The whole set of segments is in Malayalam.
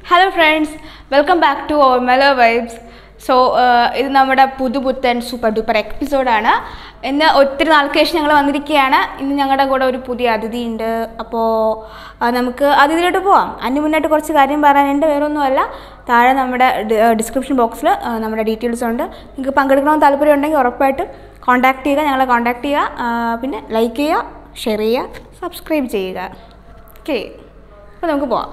Hello friends welcome back to our Mellow Vibes so ഇത് നമ്മുടെ പുതുപുത്തൻ സൂപ്പർ ഡൂപ്പർ എപ്പിസോഡാണ് ഇന്ന് ഒത്തിരി നാൾക്ക് ശേഷം ഞങ്ങൾ വന്നിരിക്കുകയാണ് ഇന്ന് ഞങ്ങളുടെ കൂടെ ഒരു പുതിയ അതിഥി ഉണ്ട് അപ്പോൾ നമുക്ക് അതിഥിയിലോട്ട് പോവാം അതിന് മുന്നായിട്ട് കുറച്ച് കാര്യം പറയാനുണ്ട് വേറൊന്നുമല്ല താഴെ നമ്മുടെ ഡിസ്ക്രിപ്ഷൻ ബോക്സിൽ നമ്മുടെ ഡീറ്റെയിൽസ് ഉണ്ട് നിങ്ങൾക്ക് പങ്കെടുക്കണമെന്ന് താല്പര്യം ഉണ്ടെങ്കിൽ ഉറപ്പായിട്ടും കോൺടാക്ട് ചെയ്യുക ഞങ്ങളെ കോൺടാക്ട് ചെയ്യുക ആ, പിന്നെ ലൈക്ക് ചെയ്യുക ഷെയർ ചെയ്യുക സബ്സ്ക്രൈബ് ചെയ്യുക ഓക്കെ അപ്പോൾ നമുക്ക് പോവാം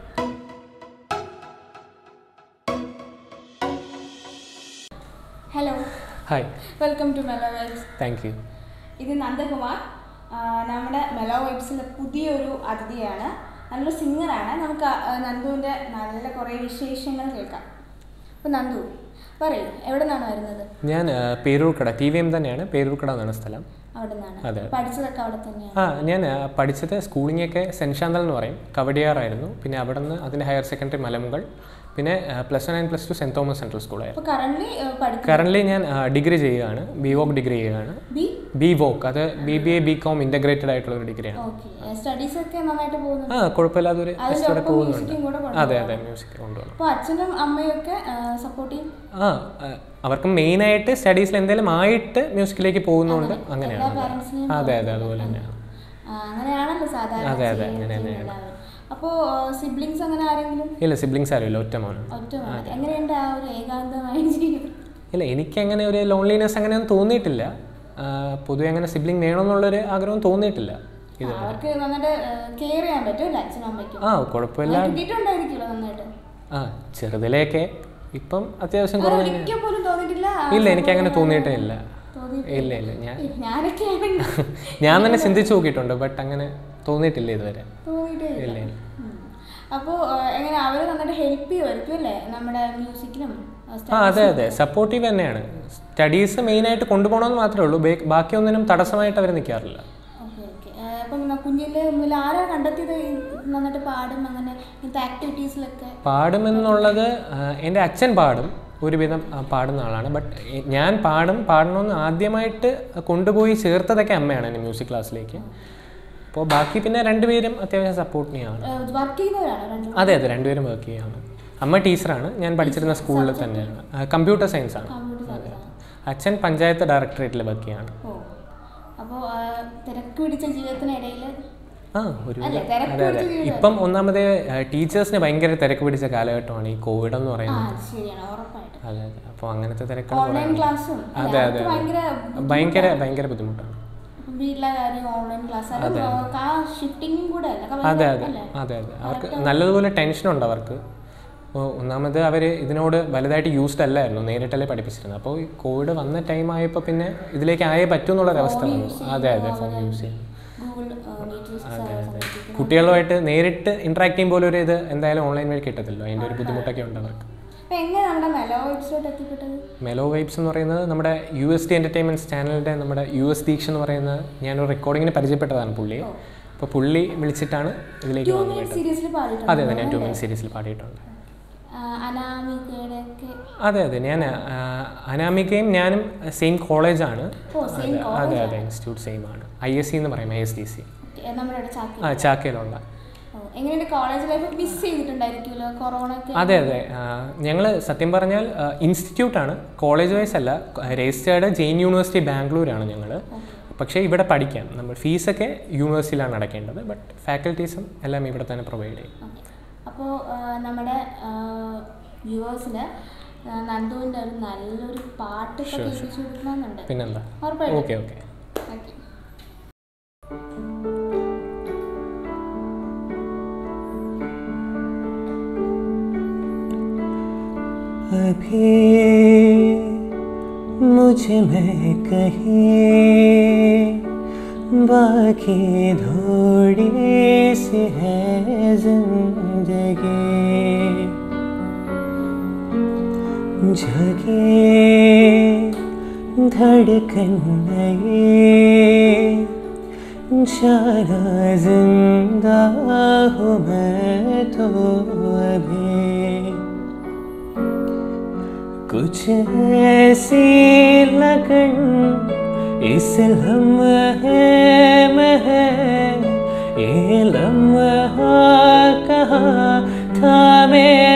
hello hi welcome to Mellow Vibes thank you ഇത് നന്ദകുമാർ ആ, നമ്മുടെ മെലോ വൈബ്സിലെ പുതിയൊരു അതിഥിയാണ് നല്ലൊരു സിംഗറാണ് നമുക്ക് ആ, നന്ദുവിൻ്റെ നല്ല കുറേ വിശേഷങ്ങൾ കേൾക്കാം അപ്പോൾ നന്ദു പറയൂ എവിടെ നിന്നാണ് വരുന്നത് ഞാൻ ആ, പേരൂർക്കട ടി വി എം തന്നെയാണ് പേരൂർക്കട എന്നാണ് സ്ഥലം അവിടെ നിന്നാണ് അതെ. പഠിച്ചതൊക്കെ അവിടെ തന്നെയാണ് ആ ഞാൻ ആ, പഠിച്ചത് സ്കൂളിംഗ് ഒക്കെ സെൻറ്റ് ശാന്തൽ എന്ന് പറയും കവടിയാറായിരുന്നു പിന്നെ അവിടെ നിന്ന് അതിൻ്റെ ഹയർ സെക്കൻഡറി മലമുകൾ പിന്നെ plus one and plus two Saint Thomas Central സ്കൂളായിരുന്നു അപ്പോൾ കറൻ്റ് പഠിക്കും കറൻ്റ്ലി ഞാൻ ഡിഗ്രി ചെയ്യുകയാണ് ബി വോക്ക് ഡിഗ്രി ചെയ്യുകയാണ് ബി ബി വോക്ക് അത് B B A B Com integrated ആയിട്ടുള്ള ഒരു ഡിഗ്രിയാണ് ഓക്കെ സ്റ്റഡീസ് ഒക്കെ നന്നായിട്ട് പോകുന്നു ആ കുഴപ്പമില്ലാത്തൊരു അതിൻ്റെ ടെസ്റ്റോടെ ഒപ്പം പോകുന്നുണ്ട് മ്യൂസിക്കും കൂടെ അതെ അതെ മ്യൂസിക് കൊണ്ടുപോകണം അപ്പോൾ അച്ഛനും അമ്മയും ഒക്കെ സപ്പോർട്ട് ചെയ്യും ആ ആ, അവർക്ക് മെയിനായിട്ട് സ്റ്റഡീസിൽ എന്തെങ്കിലും ആയിട്ട് മ്യൂസിക്കിലേക്ക് പോകുന്നതുകൊണ്ട് അങ്ങനെയാണ് എല്ലാ പാരൻസിനെയും അതെ അതെ അതുപോലെ തന്നെയാണ് ആ, അങ്ങനെയാണല്ലോ സാധാരണ അതെ, അതെ, ചെയ്യുന്നത് അങ്ങനെ തന്നെയാണ്. എല്ലാവരും. അപ്പോ സിബ്ലിങ്സ് അങ്ങനെ ആരെങ്കിലും ഇല്ല സിബ്ലിങ്സ് ആരുമില്ല ഒറ്റ മോനാണ് ഒറ്റ മകൻ. എങ്ങനെയുണ്ട് ആ ഒരു ഏകാന്തമായ ജീവിതം ഇല്ല എനിക്കങ്ങനെ ഒരു ലോൺലിനെസ് അങ്ങനെയൊന്നും തോന്നിയിട്ടില്ല ആ, പൊതുവെ അങ്ങനെ സിബ്ലിംഗ് വേണമെന്നുള്ളൊരു ആഗ്രഹം തോന്നിയിട്ടില്ല ഇത് അവർക്ക് നന്നായിട്ട് കെയർ ചെയ്യാൻ പറ്റും അല്ലേ അച്ഛനും അമ്മയ്ക്കും ആ കുഴപ്പമില്ല അങ്ങനെ കിട്ടിയിട്ടുണ്ടായിരിക്കുമല്ലോ നന്നായിട്ട് ആ ചെറുതിലേക്ക് ഇപ്പം അത്യാവശ്യം അങ്ങനെ കുറവ് ഒരിക്കൽ പോലും തോന്നിയിട്ടില്ല ആ ഇല്ല എനിക്ക് അങ്ങനെ തോന്നിയിട്ടേ ഇല്ല തോന്നി ഇല്ല ഇല്ല ഞാൻ ഞാനൊക്കെ ആണെങ്കിൽ ഞാൻ തന്നെ ചിന്തിച്ചു നോക്കിയിട്ടുണ്ട് ബട്ട് അങ്ങനെ തോന്നിയിട്ടില്ല ഇതുവരെ തോന്നിയിട്ടേ ഇല്ല ഇല്ല ഇല്ല ഉം. അപ്പോ ആ, എങ്ങനെ അവര് നന്നായിട്ട് ഹെൽപ്പ് ചെയ്യുമായിരിക്കും അല്ലേ നമ്മുടെ മ്യൂസിക്കിനും ആ അതെ അതെ സപ്പോർട്ടീവ് തന്നെയാണ് സ്റ്റഡീസ് മെയിനായിട്ട് കൊണ്ടുപോകണമെന്ന് മാത്രമേ ഉള്ളൂ ബേ- ബാക്കിയൊന്നിനും തടസ്സമായിട്ട് അവർ നിൽക്കാറില്ല ഓക്കെ ഓക്കെ അപ്പം കുഞ്ഞിലെ മുതൽ ആരാ കണ്ടെത്തിയത് ഈ നന്നായിട്ട് പാടും അങ്ങനെ ഇങ്ങനത്തെ ആക്ടിവിറ്റീസിലൊക്കെ പാടുമെന്നുള്ളത് ആ, എൻ്റെ അച്ഛൻ പാടും ഒരുവിധം ആ, പാടുന്ന ആളാണ് ബട്ട് ഞാൻ പാടും പാടണമെന്ന് ആദ്യമായിട്ട് കൊണ്ടുപോയി ചേർത്തതൊക്കെ അമ്മയാണ് എന്നെ മ്യൂസിക് ക്ലാസ്സിലേക്ക് അപ്പോൾ ബാക്കി പിന്നെ രണ്ടുപേരും അത്യാവശ്യം സപ്പോർട്ട് ചെയ്യാണ് വർക്ക് ചെയ്യുന്നവരാണോ രണ്ടും അതെ അതെ രണ്ടുപേരും വർക്ക് ചെയ്യാണ് അമ്മ ടീച്ചറാണ് ഞാൻ പഠിച്ചിരുന്ന സ്കൂളിൽ തന്നെയാണ് കമ്പ്യൂട്ടർ സയൻസ് ആണ് കമ്പ്യൂട്ടർ അതെ അച്ഛൻ പഞ്ചായത്ത് ഡയറക്ടറേറ്റിൽ വർക്ക് ചെയ്യാണ് ഓ അപ്പോൾ തിരക്ക് പിടിച്ച ജീവിതത്തിനിടയിൽ ആ ഒരു അല്ലേ തിരക്ക് അതെ അതെ പിടിച്ച ജീവിതം ഇപ്പം ഒന്നാമത് ടീച്ചേഴ്സിന് ഭയങ്കര തിരക്ക് പിടിച്ച കാലഘട്ടമാണ് ഈ കോവിഡ് എന്ന് ആ പറയുന്നത് അത് ശരിയാണ് ഉറപ്പായിട്ടും അതെ അതെ അപ്പോൾ അങ്ങനത്തെ തിരക്കുകൾ കുറേ ഓൺലൈൻ ക്ലാസ്സും അതെ അതെ ഭയങ്കര ഭയങ്കര ഭയങ്കര ബുദ്ധിമുട്ടാണ് ഇപ്പം വീട്ടിലെ കാര്യം ഓൺലൈൻ ക്ലാസ് അത് ആ ഷിഫ്റ്റിങ്ങും കൂടെ അല്ല ഒക്കെ അതെ ഭയങ്കര- അതെ അല്ലേ അതെ അതെ അവർക്ക് നല്ലതുപോലെ ടെൻഷനുണ്ട് അവർക്ക് അപ്പോൾ ഒന്നാമത് അവർ ഇതിനോട് വലുതായിട്ട് യൂസ്ഡ് അല്ലായിരുന്നു നേരിട്ടല്ലേ പഠിപ്പിച്ചിരുന്നത് അപ്പോൾ ഈ കോവിഡ് വന്ന ടൈം ആയപ്പോൾ പിന്നെ ഇതിലേക്ക് ആയേ പറ്റൂ എന്നുള്ളൊരവസ്ഥ വന്നു അതെ അതെ ഫോൺ യൂസ് ചെയ്യും ഗൂഗിൾ മീറ്റ് കുട്ടികളുമായിട്ട് നേരിട്ട് ഇൻട്രാക്ട് ചെയ്യുമ്പോൾ ഒരു ഇത് എന്തായാലും ഓൺലൈൻ വഴി കിട്ടത്തില്ലോ അതിൻ്റെ ഒരു ബുദ്ധിമുട്ടൊക്കെ ഉണ്ട് അവർക്ക് അപ്പം എങ്ങനെ നമ്മുടെ മെലോ വെബ്സൈറ്റ് എത്തിപ്പെട്ടത് മെലോ വൈബ്സ് എന്ന് പറയുന്നത് നമ്മുടെ യു എസ് ടി എൻ്റർടൈൻമെൻറ്റ്സ് ചാനലിൻ്റെ നമ്മുടെ യു എസ് ദീക്ഷ എന്ന് പറയുന്ന ഞാനൊരു റെക്കോർഡിങ്ങിന് പരിചയപ്പെട്ടതാണ് പുള്ളിയെ അപ്പോൾ പുള്ളി വിളിച്ചിട്ടാണ് ഇതിലേക്ക് വന്നത് സീരീസിൽ പാടിയിട്ടുണ്ട് അതെ അതെ ഞാൻ ടു മിനിറ്റ് സീരീസിൽ പാടിയിട്ടുണ്ട് ആ, അനാമികയുടെ ഒക്കെ അതെ അതെ ഞാൻ ആ, അനാമികയും ഞാനും സെയിം കോളേജാണ് ഓ സെയിം അതെ അതെ ഇൻസ്റ്റിറ്റ്യൂട്ട് സെയിം ആണ് ഐ എസ് സി എന്ന് പറയും ഐ എസ് ഡി സി നമ്മുടെ ഇവിടെ ചാക്കി ആ ചാക്കയിലുള്ള ഓ, എങ്ങനെയുണ്ട് കോളേജ് ലൈഫ് മിസ് ചെയ്തിട്ടുണ്ടായിരിക്കുമല്ലോ കൊറോണ ഒക്കെ അതെ അതെ ഞങ്ങൾ സത്യം പറഞ്ഞാൽ ഇൻസ്റ്റിറ്റ്യൂട്ടാണ് കോളേജ് വൈസ് അല്ല രജിസ്റ്റേർഡ് ജെയിൻ യൂണിവേഴ്സിറ്റി ബാംഗ്ലൂരാണ് ഞങ്ങൾ പക്ഷേ ഇവിടെ പഠിക്കാം നമ്മൾ ഫീസൊക്കെ യൂണിവേഴ്സിറ്റിയിലാണ് അടയ്ക്കേണ്ടത് ബട്ട് ഫാക്കൽറ്റീസും എല്ലാം ഇവിടെ തന്നെ പ്രൊവൈഡ് ചെയ്യും ഓക്കെ അപ്പോൾ നമ്മുടെ വ്യൂവേഴ്സിന് നന്ദുവിൻ്റെ ഒരു നല്ലൊരു പാട്ടൊക്കെ കേൾപ്പിച്ചു കൊടുക്കണമെന്നുണ്ട് പിന്നെന്താ ഉറപ്പായിട്ടും ഓക്കെ ഓക്കെ ഓക്കെ अभी मुझ में कहीं बाकी थोड़ी सी है जिंदगी जगे धड़कन नहीं जाना जिंदा हूँ मैं तो अभी कुछ ऐसी लगन इस लम्हे में है ये लम्हा कहाँ था मेरा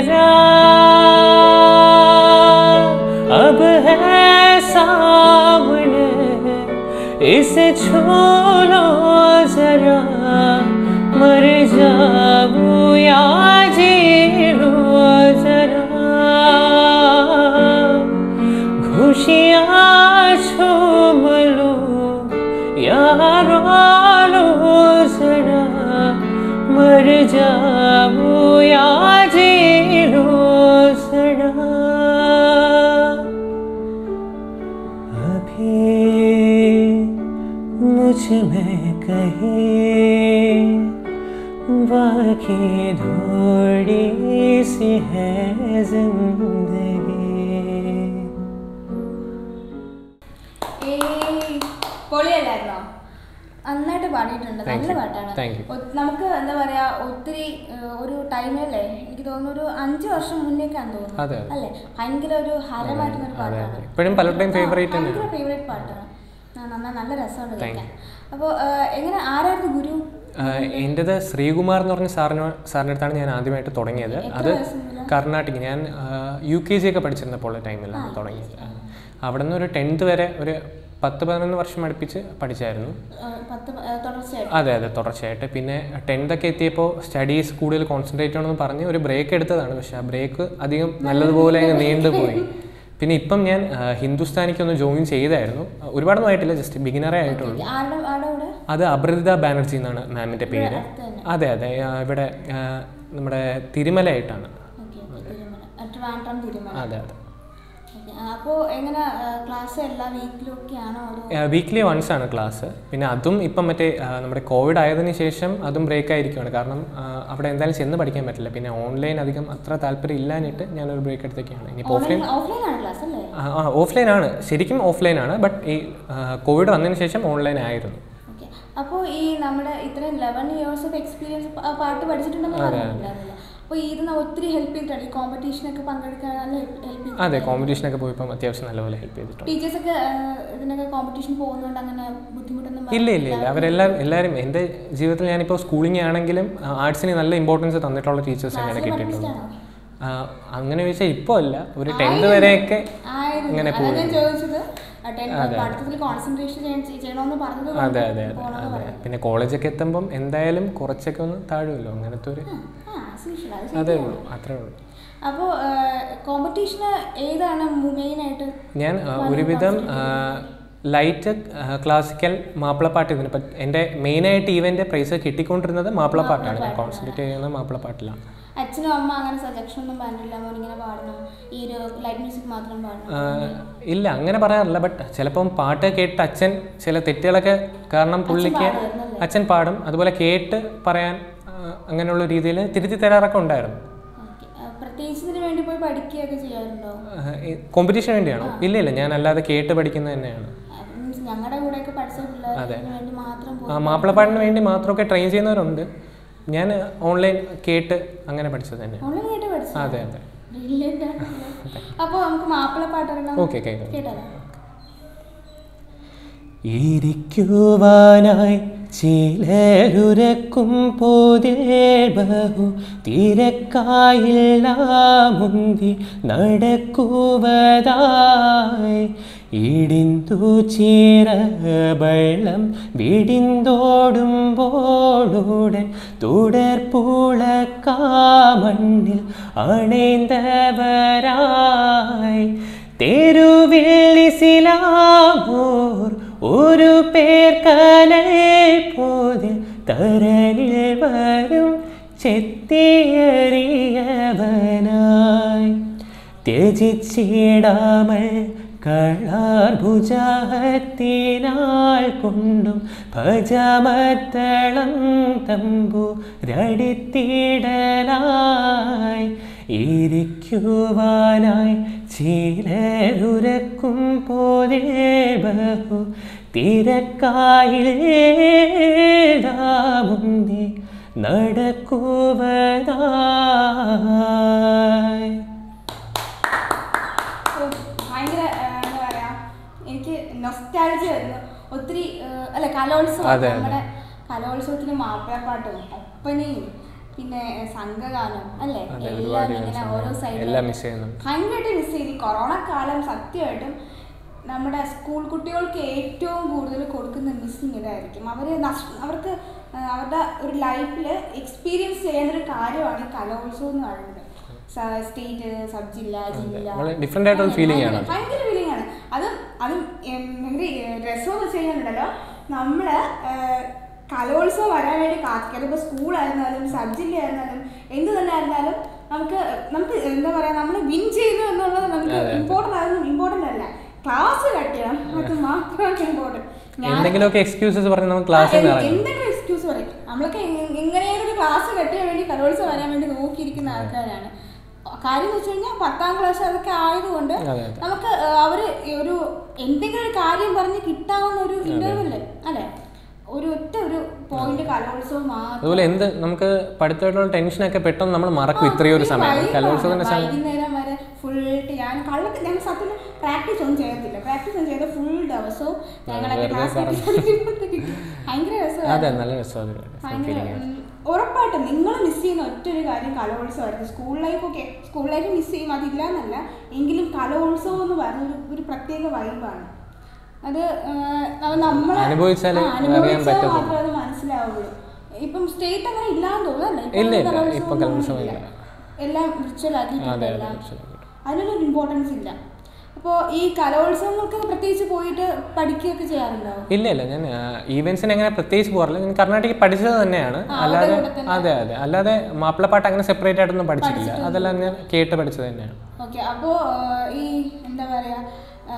जाऊं या जी लूं सड़ा अभी मुझ में कहीं बाकी थोड़ी सी है जिंदगी ഏയ് പൊളിയല്ലായിരുന്നോ നന്നായിട്ട് പാടിയിട്ടുണ്ട് Thank നല്ല you. പാട്ടാണ് Thank you. ഒ- നമുക്ക് എന്താ പറയാ ഒത്തിരി ഏഹ്, ഒരു ടൈമല്ലേ എനിക്ക് തോന്നുന്നു ഒരു അഞ്ചു വർഷം മുന്നേക്കാന്ന് തോന്നുന്നു അതെ, അതെ. അല്ലേ ഭയങ്കര ഒരു ഹരമായിട്ടുള്ള ഒരു അതെ, പാട്ടാണ് അതെ. ഇപ്പോഴും പലരുടെയും ആ, favourite ഭയങ്കര തന്നെയാണ്. ഫേവറേറ്റ് പാട്ടാണ് ആ, നന്നാ നല്ല രസമുണ്ട് Thank കേൾക്കാൻ അപ്പോൾ എങ്ങനെ ആരായിരുന്നു ഗുരു എൻ്റെത് ശ്രീകുമാർ എന്ന് പറഞ്ഞ സാറിന് സാറിൻ്റെ അടുത്താണ് ഞാൻ ആദ്യമായിട്ട് തുടങ്ങിയത് എത്ര അത് വയസ്സ് മുതലാ? കർണാട്ടിക് ഞാൻ യു കെ ജി ഒക്കെ പഠിച്ചിരുന്നപ്പോൾ ടൈമിലാണ് തുടങ്ങിയത് അവിടെ നിന്ന് ഒരു ടെൻത്ത് വരെ ഒരു പത്ത് പതിനൊന്ന് വർഷം അടുപ്പിച്ച് പഠിച്ചായിരുന്നു ഏഹ്, പത്ത് പ- ഏഹ്, തുടർച്ചയായിട്ട് അതെ അതെ തുടർച്ചയായിട്ട് പിന്നെ ടെൻത്ത് ഒക്കെ എത്തിയപ്പോൾ സ്റ്റഡീസ് കൂടുതൽ കോൺസെൻട്രേറ്റ് ചെയ്യണമെന്ന് പറഞ്ഞ് ഒരു ബ്രേക്ക് എടുത്തതാണ് പക്ഷേ ആ ബ്രേക്ക് അധികം നല്ലതുപോലെ അങ്ങ് നീണ്ടുപോയി പിന്നെ ഇപ്പം ഞാൻ ആ, ഹിന്ദുസ്ഥാനിക്ക് ഒന്ന് ജോയിൻ ചെയ്തായിരുന്നു ഒരുപാടൊന്നും ആയിട്ടില്ല ജസ്റ്റ് ബിഗിനറേ ആയിട്ടുള്ളൂ ആരുടെ ആരുടെ കൂടെ അത് അപൃതിത ബാനർജി എന്നാണ് മാമിൻ്റെ പേര് അടുത്ത് തന്നെ അതെ അതെ ആ, ഇവിടെ ആ, നമ്മുടെ തിരുമലയായിട്ടാണ് ഓക്കെ തിരുമല ആ, ട്രിവാൻഡ്രം തിരുമല അതെ അതെ ഓക്കെ അപ്പോൾ എങ്ങനെ ക്ലാസ് എല്ലാ വീക്കിലും ഒക്കെ ആണോ അതോ വീക്ക്ലി വൺസ് ആണ് ക്ലാസ് പിന്നെ അതും ഇപ്പം മറ്റേ ആ, നമ്മുടെ കോവിഡ് ആയതിനു ശേഷം അതും ബ്രേക്ക് ആയിരിക്കുവാണ് കാരണം ആ, അവിടെ എന്തായാലും ചെന്ന് പഠിക്കാൻ പറ്റില്ല പിന്നെ ഓൺലൈൻ അധികം അത്ര താല്പര്യം ഇല്ലാഞ്ഞിട്ട് ഞാനൊരു ബ്രേക്ക് എടുത്തേക്കാണ് ഇനിയിപ്പോൾ ഓഫ്ലൈൻ ഓൺലൈൻ ഓഫ്ലൈൻ ആണ് ക്ലാസ് അല്ലേ ആ ഓഫ്ലൈൻ ആണ് ശരിക്കും ഓഫ്ലൈൻ ആണ് ബട്ട് ഈ കോവിഡ് വന്നതിന് ശേഷം ഓൺലൈൻ ആയിരുന്നു ഓക്കെ അപ്പോൾ ഈ നമ്മുടെ ഇത്രയും ലെവൻ ഇയേഴ്സ് ഓഫ് എക്സ്പീരിയൻസ് പാട്ട് പഠിച്ചിട്ടുണ്ടെന്ന് പറഞ്ഞിട്ടുണ്ടായിരുന്നില്ല അപ്പോൾ ഇതിന് ഒത്തിരി ഹെൽപ്പ് ചെയ്തിട്ടുണ്ട് ഈ കോമ്പറ്റീഷനൊക്കെ പങ്കെടുക്കാൻ നല്ല ഹെൽപ്പ് ചെയ്തു അതെ കോമ്പറ്റീഷനൊക്കെ പോയപ്പം അത്യാവശ്യം നല്ലപോലെ ഹെൽപ്പ് ചെയ്തിട്ടുണ്ട് ടീച്ചേഴ്സൊക്കെ ഇതിനൊക്കെ കോമ്പറ്റീഷൻ പോകുന്നതുകൊണ്ട് അങ്ങനെ ബുദ്ധിമുട്ടൊന്നും ഇല്ല ഇല്ല ഇല്ല അവരെല്ലാം എല്ലാവരും എൻ്റെ ജീവിതത്തിൽ ഞാനിപ്പോൾ സ്കൂളിംഗ് ആണെങ്കിലും ആർട്സിന് നല്ല ഇമ്പോർട്ടൻസ് തന്നിട്ടുള്ള ടീച്ചേഴ്സ് തന്നെയാണ് കിട്ടിയിട്ടുള്ളത് ആ, അങ്ങനെ ചോദിച്ചാൽ ഇപ്പോൾ അല്ല ഒരു ടെൻത്ത് വരെയൊക്കെ ആയിരുന്നു ഇങ്ങനെ അതാ ഞാൻ ചോദിച്ചത് പഠിത്തത്തിൽ കോൺസെൻട്രേഷൻ ചെയ്യണമെന്ന് പറഞ്ഞത് കൊണ്ട് അതെ അതെ അതെ പോകണമെന്ന് അതെ പറഞ്ഞു പിന്നെ കോളേജൊക്കെ എത്തുമ്പം എന്തായാലും കുറച്ചൊക്കെ ഒന്ന് താഴുമല്ലോ അങ്ങനത്തെ ഒരു ആ as usual, അത് അതേ ശരിയാണ്. ഉള്ളൂ അത്രേ ഉള്ളൂ അപ്പോൾ കോമ്പറ്റീഷന് ഏതാണ് മെയിനായിട്ട് ഞാൻ ആ, ഒരുവിധം ലൈറ്റ് ക്ലാസിക്കൽ മാപ്പിളപ്പാട്ട് ഇതിന് പറ്റി എൻ്റെ മെയിനായിട്ട് ഈവൻ്റെ പ്രൈസ് കിട്ടിക്കൊണ്ടിരുന്നത് മാപ്പിളപ്പാട്ടാണ് ഞാൻ കോൺസെൻട്രേറ്റ് ചെയ്യുന്നത് മാപ്പിളപ്പാട്ടിലാണ് അച്ഛനും അമ്മ അങ്ങനെ സജഷൻ ഒന്നും പറഞ്ഞില്ല മോൻ ഇങ്ങനെ പാടണം ഈ ഒരു ലൈറ്റ് മ്യൂസിക് മാത്രം പാടണം ആ, ഇല്ല അങ്ങനെ പറയാറില്ല ബട്ട് ചിലപ്പം പാട്ട് കേട്ട് അച്ഛൻ ചില തെറ്റുകളൊക്കെ കാരണം പുള്ളിക്ക് പാടുമായിരുന്നല്ലേ? അച്ഛൻ പാടും അതുപോലെ കേട്ട് പറയാൻ ആ, അങ്ങനെയുള്ള രീതിയിൽ തിരുത്തി തരാറൊക്കെ ഉണ്ടായിരുന്നു ഓക്കെ പ്രത്യേകിച്ച് ഇതിന് വേണ്ടി പോയി പഠിക്കുകയൊക്കെ ചെയ്യാറുണ്ടോ കോമ്പറ്റീഷൻ വേണ്ടിയാണോ ഇല്ല ഇല്ല ഞാൻ അല്ലാതെ കേട്ട് പഠിക്കുന്നത് തന്നെയാണ് മീൻസ് ഞങ്ങളുടെ കൂടെയൊക്കെ പഠിച്ച പിള്ളേർ ഇതിന് വേണ്ടി മാത്രം പോയി ആ, മാപ്പിളപ്പാട്ടിന് വേണ്ടി മാത്രമൊക്കെ ട്രെയിൻ ചെയ്യുന്നവരുണ്ട് ഞാൻ ഓൺലൈൻ കേട്ട് അങ്ങനെ പഠിച്ചത് തന്നെ ഓൺലൈൻ ആയിട്ട് പഠിച്ചു അതെ അതെ ബ്രില്യൻ്റ് അപ്പോൾ നമുക്ക് മാപ്പിളപ്പാട്ട് അറിയണം ഓക്കെ കേൾക്കാം കേട്ടാലോ ഇരിക്കുവാനായി ചിലരുരക്കും പോതേ ബഹു തിരക്കായില്ല മുന്തി നടക്കുവതായി ഇടിന്തു ചീര വെള്ളം വിടിന്തോടുമ്പോളുടൻ തുടർപ്പുളക്കാമണ്ണിൽ അണൈന്തവരായി തെരുവിളിസിലാമോർ ഒരു പേർ കലൈ പോതിൽ തരലിൽ വരും ചെത്തിയറിയവനായി ത്യജിച്ചിടാമൽ കളാർ ഭുജാഹത്തിനാൽ കൊണ്ടും ഭജമത്തളം തമ്പു രടിത്തിടലായി ഇരിക്കുവാനായി ചിലരുരക്കും പോലെ ബഹു തിരക്കായിലേതാമുന്തി നടക്കുവതായി ഓ, ഭയങ്കര ആ, എന്താ പറയാ എനിക്ക് നൊസ്റ്റാലജി വരുന്നു ഒത്തിരി ആ, അല്ല കലോത്സവം അതെ, അതെ. നമ്മുടെ കലോത്സവത്തിന് മാപ്പിളപ്പാട്ടും ഒപ്പനയും പിന്നെ സംഘഗാനം അല്ലേ അതെ, എല്ലാം ഒരുപാട് ഇങ്ങനെ events ഓരോ ഉണ്ട്. സൈഡിൽ എല്ലാം miss ചെയ്യുന്നുണ്ട്. ഭയങ്കരമായിട്ട് മിസ് ചെയ്തു ഈ കൊറോണ കാലം സത്യമായിട്ടും നമ്മുടെ സ്കൂൾ കുട്ടികൾക്ക് ഏറ്റവും കൂടുതൽ കൊടുക്കുന്ന മിസ്സിങ് ഇതായിരിക്കും അവർ അവർക്ക് ആ, അവരുടെ ഒരു ലൈഫിൽ എക്സ്പീരിയൻസ് ചെയ്യേണ്ട ഒരു കാര്യമാണ് ഈ കലോത്സവം എന്ന് പറയുന്നത് സ്റ്റേറ്റ് സബ് ജില്ല ജില്ല വളരെ different ആയിട്ടുള്ള feeling ആണ് അത്. ഭയങ്കര ഫീലിംഗ് ആണ് അത് അതും ഭയങ്കര രസം വെച്ച് കഴിഞ്ഞാലുണ്ടല്ലോ നമ്മള് കലോത്സവം വരാൻ വേണ്ടി കാത്തിക്കുന്നത് ഇപ്പോൾ സ്കൂളായിരുന്നാലും സബ് ജില്ലയായിരുന്നാലും എന്ത് തന്നെ ആയിരുന്നാലും നമുക്ക് നമുക്ക് എന്താ പറയാ നമ്മൾ വിൻ ചെയ്തു എന്നുള്ളത് നമുക്ക് ഇമ്പോർട്ടൻ്റ് ആയിരുന്നു ഇമ്പോർട്ടൻ്റ് അല്ല ക്ലാസ് കട്ട് ചെയ്യണം അത് മാത്രമാണ് ഇമ്പോർട്ടൻറ്റ് ഞാൻ എന്തെങ്കിലുമൊക്കെ എക്സ്ക്യൂസസ് പറഞ്ഞ് നമുക്ക് ക്ലാസ്സിൽ നിന്ന് ഇറങ്ങും എന്തെങ്കിലും എക്സ്ക്യൂസ് പറയും നമ്മളൊക്കെ എങ്ങ- എങ്ങനെയും ഒരു ക്ലാസ് കട്ട് ചെയ്യാൻ വേണ്ടി കലോത്സവം വരാൻ വേണ്ടി നോക്കിയിരിക്കുന്ന ആൾക്കാരാണ് കാര്യം എന്ന് വെച്ച് കഴിഞ്ഞാൽ പത്താം ക്ലാസ് അതൊക്കെ ആയതുകൊണ്ട് അതെ അതെ നമുക്ക് ആ, അവര് ഈ ഒരു എന്തെങ്കിലും ഒരു കാര്യം പറഞ്ഞ് കിട്ടാവുന്ന ഒരു ഇന്റർവെല് അല്ലെ ഒരു ഒറ്റ ഒരു പോയിന്റ് കലോത്സവം മാത്രം അതുപോലെ എന്ത് നമുക്ക് പഠിത്തമായിട്ടുള്ള ടെൻഷനൊക്കെ പെട്ടെന്ന് നമ്മൾ മറക്കും ഇത്രയും ഒരു സമയം വൈകിട്ടാണ്. കലോത്സവത്തിന്റെ സമയം വൈകുന്നേരം വരെ ഫുൾ ഞാൻ കള്ളൊക്കെ ഞാൻ സത്യം പ്രാക്ടീസ് ഒന്നും ചെയ്യത്തില്ല പ്രാക്ടീസ് ഒന്നും ചെയ്ത ഫുൾ ദിവസവും ഞങ്ങളൊക്കെ വെറുതെ ക്ലാസ് ഭയങ്കര രസമാണ് അതെ നല്ല രസമാണ് ഭയങ്കര ഉം, ഉറപ്പായിട്ടും നിങ്ങൾ മിസ് ചെയ്യുന്ന ഒറ്റൊരു കാര്യം കലോത്സവമായിരുന്നു സ്കൂൾ ലൈഫൊക്കെ സ്കൂൾ ലൈഫ് മിസ് ചെയ്യും അതില്ല എന്നല്ല എങ്കിലും കലോത്സവം എന്ന് പറഞ്ഞ ഒരു ഒരു പ്രത്യേക വൈബാണ് അത് നമ്മൾ അനുഭവിച്ചാലേ അറിയാൻ പറ്റത്തുള്ളൂ. മാത്രമേ അത് മനസ്സിലാവുള്ളൂ ഇപ്പം സ്റ്റേറ്റ് അങ്ങനെ ഇല്ലാന്ന് തോന്നുന്നല്ലേ ഇല്ല, ഇല്ല. ഇപ്പം കലോത്സവം ഇല്ല. എല്ലാം വിർച്വൽ ആക്കിയിട്ടുണ്ട് അതെ അതെ എല്ലാം absolutely. അതിനൊരു ഇമ്പോർട്ടൻസ് ഇല്ല അപ്പോൾ ഈ കലോത്സവങ്ങൾക്ക് പ്രത്യേകിച്ച് പോയിട്ട് പഠിക്കുകയൊക്കെ ചെയ്യാറുണ്ടോ ഇല്ല ഇല്ല ഞാൻ ഈവൻസിന് അങ്ങനെ പ്രത്യേകിച്ച് പോകാറില്ല ഞാൻ കർണാടക പഠിച്ചത് തന്നെയാണ് അല്ലാതെ കൂടെ തന്നെ. അതെ അതെ അല്ലാതെ മാപ്പിളപ്പാട്ട് അങ്ങനെ സെപ്പറേറ്റ് ആയിട്ടൊന്നും പഠിച്ചിട്ടില്ല അതെല്ലാം ഞാൻ കേട്ട് പഠിച്ചത് തന്നെയാണ് ഓക്കെ അപ്പോൾ ഈ എന്താ പറയാ ആ,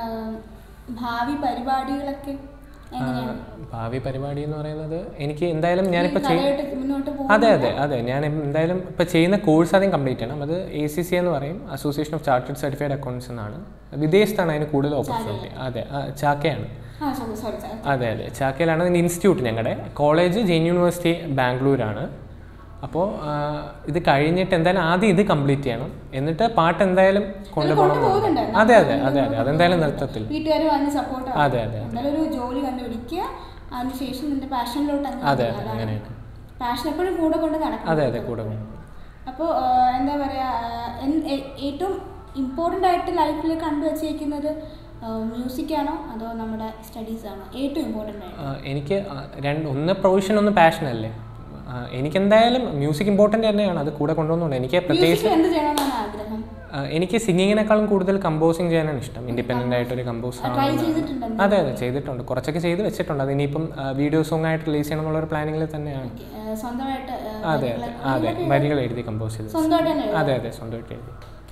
ഭാവി പരിപാടികളൊക്കെ എങ്ങനെയാണ് ഭാവി പരിപാടി എന്ന് പറയുന്നത് എനിക്ക് എന്തായാലും ഞാനിപ്പോൾ ചെയ് കലയായിട്ട് മുന്നോട്ട് പോകും അതെ അതെ അതെ ഞാൻ എന്തായാലും ഇപ്പോൾ ചെയ്യുന്ന കോഴ്സ് ആദ്യം കംപ്ലീറ്റ് ചെയ്യണം അത് എ സി സി എന്ന് പറയും association of chartered certified accounts എന്നാണ് വിദേശത്താണ് അതിന് കൂടുതൽ ഓപ്പർച്യൂണിറ്റി അതെ ആ, ചാക്കയാണ് ആ സോറി സോറി സോറി അതെ അതെ ചാക്കയിലാണ് ഇതിൻ്റെ ഇൻസ്റ്റിറ്റ്യൂട്ട് ഞങ്ങളുടെ കോളേജ് ജെയിൻ യൂണിവേഴ്സിറ്റി ബാംഗ്ലൂരാണ് അപ്പോൾ ഇത് കഴിഞ്ഞിട്ട് എന്തായാലും ആദ്യം ഇത് കംപ്ലീറ്റ് ചെയ്യണം എന്നിട്ട് പാട്ട് എന്തായാലും കൊണ്ടുപോകണം കൊണ്ടുപോകുന്നുണ്ട് അതെ അതെ അതെ അതെ അതെന്തായാലും നൃത്തത്തിൽ വീട്ടുകാർ അതിന് സപ്പോർട്ട് അതെ അതെ എന്തായാലും ഒരു ജോലി കണ്ടുപിടിക്കുക അതിനുശേഷം നിന്റെ പാഷനിലോട്ട് അതെ അതെ അങ്ങനെയാണ് പാഷൻ എപ്പോഴും കൂടെ കൊണ്ട് നടക്കും അതെ അതെ കൂടെ കൊണ്ട് അപ്പോൾ എന്താ പറയാ ആ, എൻ- ഏ- ഏറ്റവും ഇമ്പോർട്ടൻ്റ് ആയിട്ട് ലൈഫിൽ കണ്ടുവച്ചേക്കുന്നത് മ്യൂസിക് ആണോ അതോ നമ്മുടെ സ്റ്റഡീസ് ആണോ ഏറ്റവും ഇമ്പോർട്ടൻ്റ് ആയിട്ട് ആ, എനിക്ക് ആ, രണ്ട് ഒന്ന് പ്രൊവിഷൻ ഒന്ന് പാഷൻ അല്ലേ ആ, എനിക്ക് എന്തായാലും മ്യൂസിക് ഇമ്പോർട്ടൻ്റ് തന്നെയാണ് അത് കൂടെ കൊണ്ടുവന്നുണ്ട് എനിക്ക് പ്രത്യേകിച്ച് മ്യൂസിക് എന്ത് ചെയ്യണമെന്നാണ് ആഗ്രഹം ആ, എനിക്ക് സിംഗിങ്ങിനേക്കാളും കൂടുതൽ കമ്പോസിങ് ചെയ്യാനാണ് ഇഷ്ടം ഇൻഡിപെൻഡൻ്റ് ആയിട്ടൊരു കമ്പോസർ ട്രൈ ചെയ്തിട്ടുണ്ടോ അതെ അതെ ചെയ്തിട്ടുണ്ട് കുറച്ചൊക്കെ ചെയ്ത് വെച്ചിട്ടുണ്ട് അത് ഇനിയിപ്പം വീഡിയോ സോങ് ആയിട്ട് റിലീസ് ചെയ്യണം എന്നുള്ള ഒരു പ്ലാനിങ്ങിൽ തന്നെയാണ് ഏ, സ്വന്തമായിട്ട് ഏ, അതെ അതെ അതെ വരികൾ എഴുതി കമ്പോസ് ചെയ്ത് സ്വന്തമായിട്ട് തന്നെ അതെ അതെ സ്വന്തമായിട്ട് എഴുതി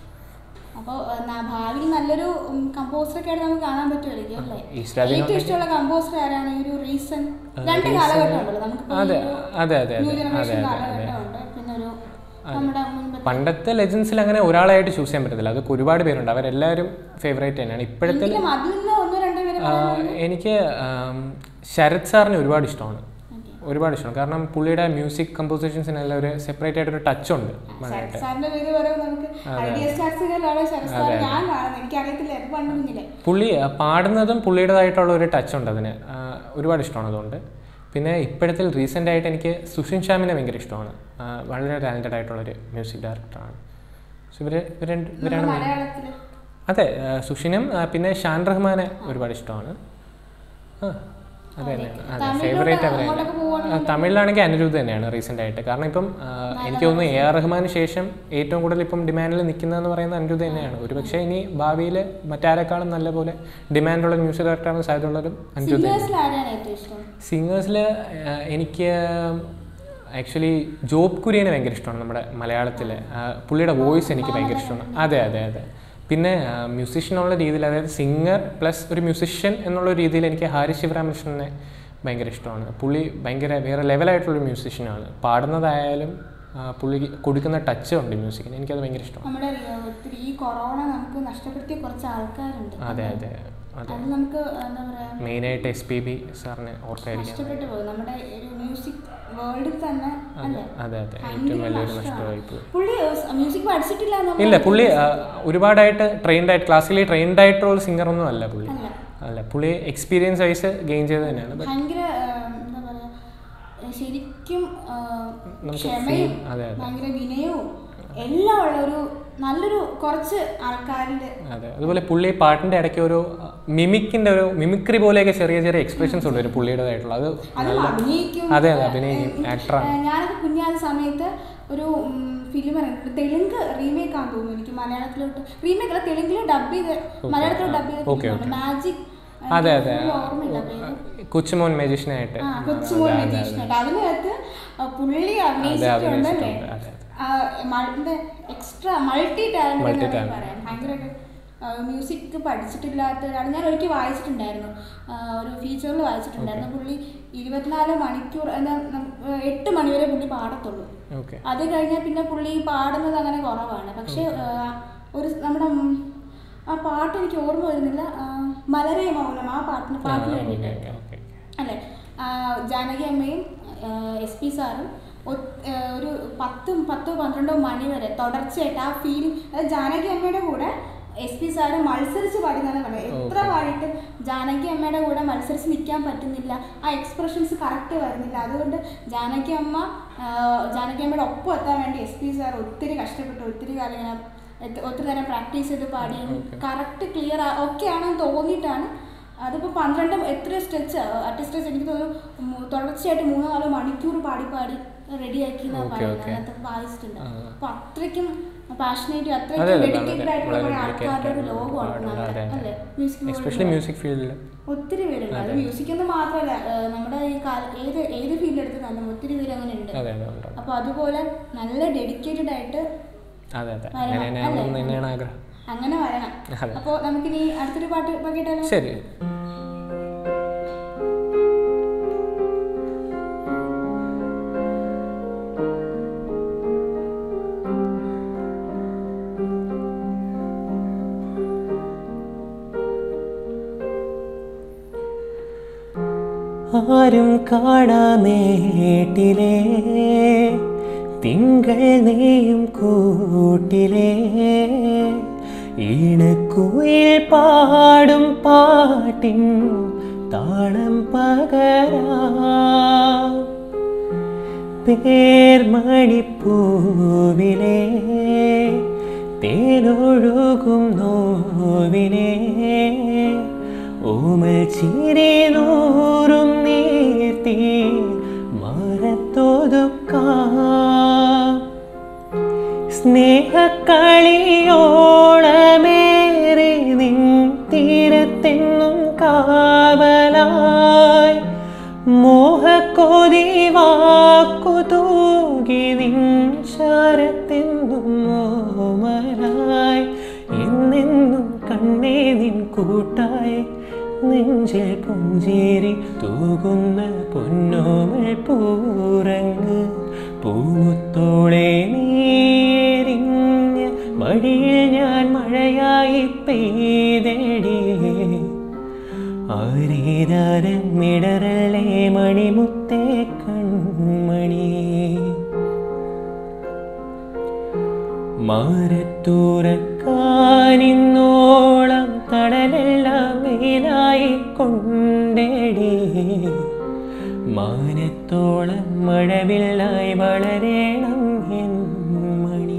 അപ്പോൾ ഭാവിയിൽ നല്ലൊരു കമ്പോസറൊക്കെ ആയിട്ട് നമുക്ക് കാണാൻ പറ്റുമായിരിക്കും അല്ലേ ഈശ്വരാധീനം ഏറ്റവും ഇഷ്ടമുള്ള കമ്പോസർ ആരാണ് ഈ ഒരു റീസൺ രണ്ട് കാലഘട്ടം ഉണ്ടല്ലോ നമുക്ക് അതെ അതെ അതെ ന്യൂ അതെ അതെ ജനറേഷൻ അതെ അതെ കാലഘട്ടമുണ്ട് പിന്നെ ഒരു നമ്മുടെ മുൻപ് പണ്ടത്തെ ലെജൻസിൽ അങ്ങനെ ഒരാളായിട്ട് ചൂസ് ചെയ്യാൻ പറ്റത്തില്ല അതൊക്കെ ഒരുപാട് പേരുണ്ട് അവരെല്ലാവരും ഫേവറേറ്റ് തന്നെയാണ് ഇപ്പോഴത്തെ എങ്കിലും അതിൽ നിന്ന് ഒന്നോ രണ്ടോ പേര് ആ, എനിക്ക് ആം, ശരത് സാറിനെ ഒരുപാട് ഇഷ്ടമാണ് ഒരുപാട് ഇഷ്ടമാണ് കാരണം പുള്ളിയുടെ മ്യൂസിക് കമ്പോസിഷൻസിനെല്ലാം ഒരു സെപ്പറേറ്റ് ആയിട്ടൊരു ടച്ച് ഉണ്ട് ശരത് സാറിന്റെ പേര് പറയുമ്പോൾ നമുക്ക് ഐഡിയ സ്റ്റാർസിലാണ് ശരത് സാർ ഞാൻ കാണുന്നത് എനിക്ക് അറിയത്തില്ല പണ്ട് കുഞ്ഞിലെ പുള്ളി ആ, പാടുന്നതും പുള്ളിയുടേതായിട്ടുള്ള ഒരു ടച്ച് ഉണ്ട് അതിന് ആ, ഒരുപാട് ഇഷ്ടമാണ് അതുകൊണ്ട് പിന്നെ ഇപ്പോഴത്തെ റീസെൻ്റ് ആയിട്ട് എനിക്ക് സുഷിൻ ശ്യാമിനെ ഭയങ്കര ഇഷ്ടമാണ് ആ, വളരെ ടാലൻറ്റഡ് ആയിട്ടുള്ളൊരു മ്യൂസിക് ഡയറക്ടറാണ് സോ ഇവർ ഇവർ രണ്ട് ഇവരാണ് main. മലയാളത്തില് അതെ ആ, സുഷിനും ആ, പിന്നെ ഷാൻ റഹ്മാനെ ഒരുപാട് ഇഷ്ടമാണ് ആ അതെ തന്നെയാണ് അതെ തമിഴിലോട്ട് ഫേവറേറ്റ് അവരെ അങ്ങോട്ടൊക്കെ പോവുകയാണെങ്കിൽ ആ, തമിഴിലാണെങ്കിൽ അനിരുദ്ധ് തന്നെയാണ് റീസെൻ്റ് ആയിട്ട് കാരണം ഇപ്പം ആ, എനിക്ക് തോന്നുന്നു എ ആർ റഹ്മാന് ശേഷം ഏറ്റവും കൂടുതൽ ഇപ്പം ഡിമാൻഡിൽ നിൽക്കുന്നതെന്ന് പറയുന്നത് അനിരുദ്ധ് തന്നെയാണ് ഒരുപക്ഷെ ഇനി ഭാവിയിൽ മറ്റാരെക്കാളും നല്ലപോലെ ഡിമാൻഡുള്ള മ്യൂസിക് ഡയറക്ടറാണ് സാധ്യതയുള്ളതും അനിരുദ്ധ് സിംഗേഴ്സിൽ ആരെയാണ് ഏറ്റവും ഇഷ്ടം സിംഗേഴ്സിൽ എനിക്ക് ആക്ച്വലി ജോബ് കുര്യനെ ഭയങ്കര ഇഷ്ടമാണ് നമ്മുടെ മലയാളത്തിലെ ആ, പുള്ളിയുടെ വോയിസ് എനിക്ക് ഭയങ്കര ഇഷ്ടമാണ് അതെ അതെ അതെ പിന്നെ മ്യൂസിഷ്യൻ എന്നുള്ള രീതിയിൽ അതായത് സിംഗർ പ്ലസ് ഒരു മ്യൂസിഷ്യൻ എന്നുള്ള രീതിയിൽ എനിക്ക് ഹാരി ശിവരാമകൃഷ്ണനെ ഭയങ്കര ഇഷ്ടമാണ് പുള്ളി ഭയങ്കര വേറെ ലെവലായിട്ടുള്ളൊരു മ്യൂസിഷ്യനാണ് പാടുന്നതായാലും ആ, പുള്ളി കൊടുക്കുന്ന ടച്ച് ഉണ്ട് മ്യൂസിക്കിന് എനിക്കത് ഭയങ്കര ഇഷ്ടമാണ് നമ്മുടെ ഏർ, ഒത്തിരി ഈ കൊറോണ നമുക്ക് നഷ്ടപ്പെടുത്തിയ കുറച്ച് ആൾക്കാരുണ്ട് അതെ അതെ അതെ അത് നമുക്ക് എന്താ പറയാ മെയിനായിട്ട് എസ് പി ബി സാറിനെ ഓർത്തായിരിക്കാം നഷ്ടപ്പെട്ടു പോകും നമ്മുടെ ഒരു മ്യൂസിക് വേൾഡിൽ തന്നെ അല്ലേ അതെ അതെ ഏറ്റവും ഭയങ്കര വലിയൊരു നഷ്ടമാണ്. നഷ്ടമായി പോയി പുള്ളി മ്യൂസിക് പഠിച്ചിട്ടില്ല എന്നുള്ള ഇല്ല പുള്ളി ആ, ഒരുപാടായിട്ട് ട്രെയിൻഡ് ആയിട്ട് ക്ലാസ്സിക്കലി ട്രെയിൻഡ് ആയിട്ടുള്ള സിംഗർ ഒന്നും അല്ല പുള്ളി അല്ല അല്ല പുള്ളി എക്സ്പീരിയൻസ് വൈസ് ഗെയിൻ ചെയ്ത് തന്നെയാണ് But ഭയങ്കര ഏർ, എന്താ പറയാ ഏർ, ശരിക്കും ഏർ, നമുക്ക് ക്ഷമയും feel- അതെ അതെ ഭയങ്കര വിനയവും എല്ലാം ഉള്ള ഒരു നല്ലൊരു കുറച്ച് ആൾക്കാരിൽ അതെ അതുപോലെ പുള്ളി പാട്ടിന്റെ ഇടയ്ക്ക് ഒരു മിമിക്കിന്റെ ഒരു മിമിക്രി പോലെയൊക്കെ ചെറിയ ചെറിയ എക്സ്പ്രഷൻസ് ഉണ്ട് ഒരു പുള്ളിയുടേതായിട്ടുള്ള അത് അത് അഭിനയിക്കും അതെ അതെ അഭിനയിക്കും ആക്ടറാണ് ഏർ, ഞാനൊക്കെ കുഞ്ഞാകുന്ന സമയത്ത് ഒരു ഫിലിം ഇറങ്ങി തെലുങ്ക് റീമേക്ക് ആണെന്ന് തോന്നുന്നു എനിക്ക് മലയാളത്തിലോട്ട് റീമേക്ക് അല്ല തെലുങ്കില് ഡബ് ചെയ്ത് മലയാളത്തിലോട്ട് ഡബ് Okay, ചെയ്ത് മാജിക് അതെ അതെ എനിക്ക് ഓർമ്മയില്ല പേര്. കൊച്ചുമോൻ മെജിഷ്യനായിട്ട് ആ കൊച്ചുമോൻ രതീഷിനായിട്ട് അതിനകത്ത് ആ, പുള്ളി അഭിനയിച്ചിട്ടുണ്ടല്ലേ അഭിനയിച്ചിട്ടുണ്ട്, അതെ, എക്സ്ട്രാ മൾട്ടി ടാലന്റ് പറയാം ഭയങ്കര മ്യൂസിക് പഠിച്ചിട്ടില്ലാത്ത ഒരാൾ ഞാൻ ഒരിക്കൽ വായിച്ചിട്ടുണ്ടായിരുന്നു ആ, ഒരു ഫീച്ചറിൽ വായിച്ചിട്ടുണ്ടായിരുന്നു പുള്ളി ഇരുപത്തിനാല് മണിക്കൂർ എന്നാ, നം- എട്ട് മണിവരെ പുള്ളി പാടത്തുള്ളൂ ഓക്കെ അത് കഴിഞ്ഞാൽ പിന്നെ പുള്ളി പാടുന്നത് അങ്ങനെ കുറവാണ് പക്ഷെ ആ, ഒരു നമ്മുടെ ഉം, ആ പാട്ട് എനിക്ക് ഓർമ്മ വരുന്നില്ല ആ, മലരേ മൗനം ആ പാട്ടിന് പാട്ടിന് വേണ്ടിയിട്ട് ഓക്കെ അല്ലേ ആ, ജാനകി അമ്മയും എസ് പി സാറും ഒ- ആ, ഒരു പത്തും പത്തോ പന്ത്രണ്ടോ മണി വരെ തുടർച്ചയായിട്ട് ആ ഫീൽ അതായത് ജാനകി അമ്മയുടെ കൂടെ എസ് പി സാറ് മത്സരിച്ച് പാടുന്നതാണ് പറയുന്നത് എത്ര പാടിയിട്ട് ജാനകി അമ്മയുടെ കൂടെ മത്സരിച്ച് നിൽക്കാൻ പറ്റുന്നില്ല ആ എക്സ്പ്രഷൻസ് കറക്റ്റ് വരുന്നില്ല അതുകൊണ്ട് ജാനകി അമ്മ ആ, ജാനകി അമ്മയുടെ ഒപ്പം എത്താൻ വേണ്ടി എസ് പി സാർ ഒത്തിരി കഷ്ടപ്പെട്ടു ഒത്തിരി കാലം ഇങ്ങനെ എത്ര- ഒത്തിരി നേരം പ്രാക്ടീസ് ചെയ്ത് പാടി കറക്റ്റ് ക്ലിയർ ഒക്കെ ആണെന്ന് തോന്നിയിട്ടാണ് അതിപ്പോൾ പന്ത്രണ്ടും എത്ര സ്ട്രെച്ച് അറ്റ് സ്ട്രെച്ച് എനിക്ക് തോന്നുന്നു മു- തുടർച്ചയായിട്ട് മൂന്നോ നാലോ മണിക്കൂർ പാടി പാടി റെഡിയാക്കി എന്നാ Okay, പറയുന്നത് okay. അതിനകത്ത് വായിച്ചിട്ടുണ്ട് ആ. അപ്പൊ അത്രയ്ക്കും പാഷനേറ്റ് അതെ, അത്രയ്ക്കും അതെ, ഡെഡിക്കേറ്റഡ് വളരെ- ആയിട്ടുള്ള വളരെ കുറെ dedicated ആൾക്കാരുടെ ഒരു ആയിട്ടുള്ള ലോകമാണ് ഒരുപാട് നമ്മുടെ അതെ, അതെ. അല്ലേ മ്യൂസിക് എസ്പെഷ്യലി മ്യൂസിക് ഫീൽഡിൽ ഒത്തിരി പേരുണ്ട് അത് മ്യൂസിക് എന്ന് മാത്രമല്ല ഏഹ് നമ്മുടെ ഈ കാല ഏത് ഏത് ഫീൽഡ് എടുത്താലും ഒത്തിരി പേര് അങ്ങനെ ഉണ്ട് അതെ അതെ ഉണ്ട് അപ്പൊ അതുപോലെ നല്ല ഡെഡിക്കേറ്റഡ് ആയിട്ട് അതെ അതെ വരണം, അങ്ങനെ തന്നെ അല്ലേ? ആവണം തന്നെയാണ് ആഗ്രഹം അങ്ങനെ വരണം അതെ. അപ്പോൾ നമുക്കിനി അടുത്തൊരു പാട്ട് പാടിയിട്ടാലോ ശരി ആരും കാണാമേട്ടിലേ തിങ്കൾ നെയ്യും കൂട്ടിലേ ഈണക്കുയിൽ പാടും പാട്ടിൻ താളം പകരാ പേർമണിപ്പൂവിലെ തേനൊഴുകും നോവിനെ ഓമൽ ചിരി നൂറും നീർത്തി മരത്തൊതുക്കാം സ്നേഹക്കളിയോളമേറെ നിൻ തീരത്തെന്നും കാവലായി മോഹക്കൊതി വാക്കു തൂകി നിൻ ശരത്തെന്നും ഓമലായി എന്നെന്നും കണ്ണേ നിൻ കൂട്ടായി നെഞ്ചിൽ പുഞ്ചേരി തൂകുന്ന പൊന്നോമൽ പൂരങ്ങ് പൂമുത്തോളെ നീരിഞ്ഞ് വഴിയിൽ ഞാൻ മഴയായി പെയ്തടി ആരേതാരമിടറല്ലേ മണിമുത്തേ കൺമണി മാരത്തൂരക്കാനിന്നോളം തടലെല്ലാം വെയിലായി കൊണ്ടേടി മാനത്തോളം മഴവില്ലായി വളരേണം എൻ മണി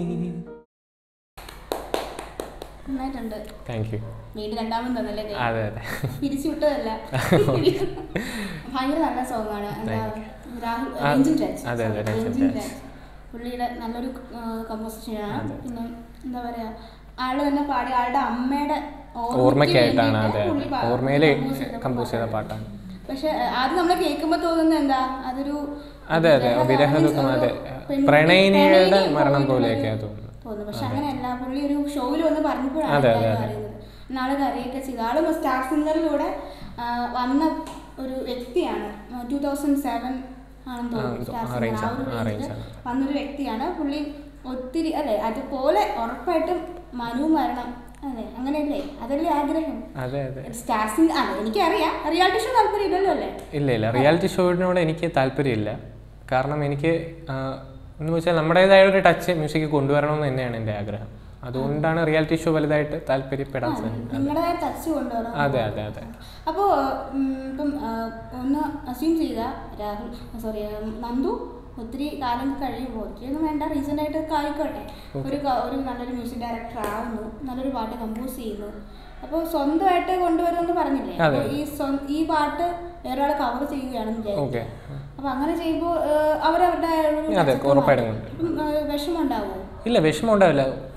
നന്നായിട്ടുണ്ട് താങ്ക് യു വീണ്ടും രണ്ടാമത് തന്നല്ലേ ദേ? അതെ അതെ പിരിച്ചു വിട്ടതല്ല ഭയങ്കര നല്ല സോങ് ആണ് എന്താ രാഹുൽ ആ, രഞ്ജിൻ രാജ് അതെ, അതെ, Sorry, രഞ്ജിൻ രഞ്ജിൻ രാജ്. രാജ് പുള്ളിയുടെ നല്ലൊരു കമ്പോസിഷൻ ആണ് അതെ. പിന്നെ എന്താ പറയാ ആള് തന്നെ പാടി ആളുടെ അമ്മയുടെ ഓർമ്മയ്ക്ക് ഓർമ്മയ്ക്കായിട്ടാണ് വേണ്ടിയിട്ട് അതെ പുള്ളി പാ- ഓർമ്മയിൽ compose ചെയ്ത കമ്പോസ് ചെയ്ത പാട്ടാണ്. പാട്ടാണ് പക്ഷെ ആദ്യം നമ്മൾ കേൾക്കുമ്പോൾ തോന്നുന്നത് എന്താ അതൊരു അതെ അതെ വിരഹ- വിരഹ means ദുഃഖം ഒരു അതെ പെൺകുട്ടി പ്രണയിനിയുടെ പ്രണയിനിയെ മരണം പോയിട്ടുള്ള പോലെയൊക്കെയാ ഒരു തോന്നുന്നത് തോന്നുന്നു പക്ഷെ അങ്ങനെയല്ല പുള്ളി ഒരു ഷോയിൽ വന്ന് പറഞ്ഞപ്പോഴാണ് അതെ, അതെ, എല്ലാവരും അതെ. അറിയുന്നത് നാളെ കറിയൊക്കെ ചെയ്തു ആളും സ്റ്റാർ സിംഗറിലൂടെ വന്ന ഒരു വ്യക്തിയാണ് ടൂ തൗസൻഡ് സെവൻ ആണെന്ന് ആ, തോന്നുന്നു സ്റ്റാർ arrange സിംഗർ ആ ഒരു ആണ്, arrange range ല് ആണ്. വന്നൊരു വ്യക്തിയാണ് പുള്ളി ഒത്തിരി അല്ലെ അതുപോലെ ഉറപ്പായിട്ടും മനു മരണം അതെ അങ്ങനെയല്ലേ അതല്ലേ ആഗ്രഹം അതെ അതെ സ്റ്റാർ സിംഗർ അതെ എനിക്കറിയാം റിയാലിറ്റി ഷോ താല്പര്യം ഇല്ലല്ലോ അല്ലേ ഇല്ല ഇല്ല റിയാലിറ്റി ഷോയിനോട് എനിക്ക് താല്പര്യമില്ല കാരണം എനിക്ക് ആ, എന്ന് വെച്ചാൽ നമ്മുടേതായ ഒരു ടച്ച് മ്യൂസിക് കൊണ്ടുവരണമെന്ന് തന്നെയാണ് എൻ്റെ ആഗ്രഹം അതുകൊണ്ടാണ് റിയാലിറ്റി ഷോ വലുതായിട്ട് താല്പര്യപ്പെടാത്തത് നിങ്ങളുടെ ടച്ച് കൊണ്ടുവരണം അതെ അതെ അതെ അപ്പോൾ ഇപ്പം ആ, ഒന്ന് അസ്യൂം ചെയ്യുക രാഹുൽ സോറി നന്ദു ഒത്തിരി കാലം കഴിയുമ്പോൾ ഒത്തിരിയൊന്നും വേണ്ട റീസെൻ്റ് ആയിട്ട് ഒക്കെ ആയിക്കോട്ടെ ഒരു ക- ഒരു നല്ലൊരു മ്യൂസിക് ഡയറക്ടർ ആവുന്നു നല്ലൊരു പാട്ട് കമ്പോസ് ചെയ്യുന്നു അപ്പോൾ സ്വന്തമായിട്ട് കൊണ്ടുവരുമെന്ന് പറഞ്ഞില്ലേ അതെ. അപ്പോൾ ഈ സ്വ- ഈ പാട്ട് വേറെ ആൾ കവർ ചെയ്യുകയാണെന്ന് വിചാരിക്കും ഓക്കെ അപ്പോൾ അങ്ങനെ ചെയ്യുമ്പോൾ അവരവരുടെ ഒരു അതെ, പച്ചപ്പ് ഉറപ്പായിട്ടും മാറ്റും. ഇപ്പം, ആ, വിഷമം ഉണ്ടാവുമോ ഇല്ല വിഷമം ഉണ്ടാവില്ല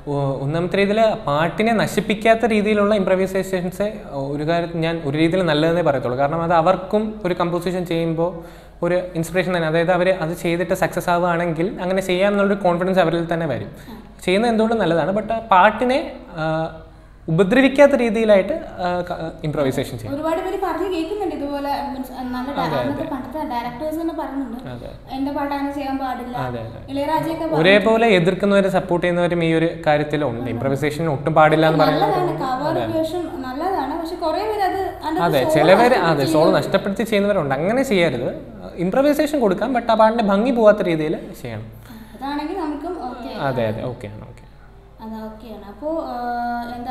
ഒ- ഒന്നാമത്തെ രീതിയിൽ പാട്ടിനെ നശിപ്പിക്കാത്ത രീതിയിലുള്ള ഇംപ്രവൈസേഷൻസ് ഒരു കാര്യത്തിൽ ഞാൻ ഒരു രീതിയിൽ നല്ലതെന്നേ പറയത്തുള്ളൂ കാരണം അത് അവർക്കും ഒരു കമ്പോസിഷൻ ചെയ്യുമ്പോൾ ഒരു ഇൻസ്പിറേഷൻ തന്നെ അതായത് അവർ അത് ചെയ്തിട്ട് സക്സസ് ആവുകയാണെങ്കിൽ അങ്ങനെ ചെയ്യാമെന്നുള്ളൊരു കോൺഫിഡൻസ് അവരിൽ തന്നെ വരും ചെയ്യുന്നത് എന്തുകൊണ്ടും നല്ലതാണ് ബട്ട് ആ പാട്ടിനെ ആ, ഉപദ്രവിക്കാത്ത രീതിയിലായിട്ട് ഇംപ്രവൈസേഷൻ ചെയ്യും ഒരുപാട് പേര് പറഞ്ഞു കേൾക്കുന്നുണ്ട് ഇതുപോലെ means നല്ല ഡ- അന്നത്തെ പണ്ടത്തെ ഡയറക്ടേഴ്സ് തന്നെ പറയുന്നുണ്ട് അതെ എന്റെ പാട്ട് അങ്ങനെ ചെയ്യാൻ പാടില്ല അതെ അതെ ഇളയരാജയൊക്കെ ഒരേപോലെ എതിർക്കുന്നവരും സപ്പോർട്ട് ചെയ്യുന്നവരും ഈ ഒരു കാര്യത്തിലുണ്ട് ഇംപ്രവൈസേഷൻ ഒട്ടും പാടില്ല എന്ന് പറയുന്നത് നല്ലതാണ് കവർ വേഷം നല്ലതാണ് പക്ഷെ കുറെ പേര് അത് അതിന്റെ അതെ solo ചിലവർ നഷ്ടപ്പെടുത്തി അതെ സോൾ നഷ്ടപ്പെടുത്തി ചെയ്യുന്നവരുണ്ട് അങ്ങനെ ചെയ്യരുത് ഇംപ്രവൈസേഷൻ കൊടുക്കാം ബട്ട് ആ പാട്ടിന്റെ ഭംഗി പോവാത്ത രീതിയിൽ ചെയ്യണം അതാണെങ്കിൽ നമുക്കും ഓക്കെ അതെ അതെ ഓക്കെ ആണ് ഓക്കെ അത് ഓക്കെയാണ് അപ്പോൾ എന്താ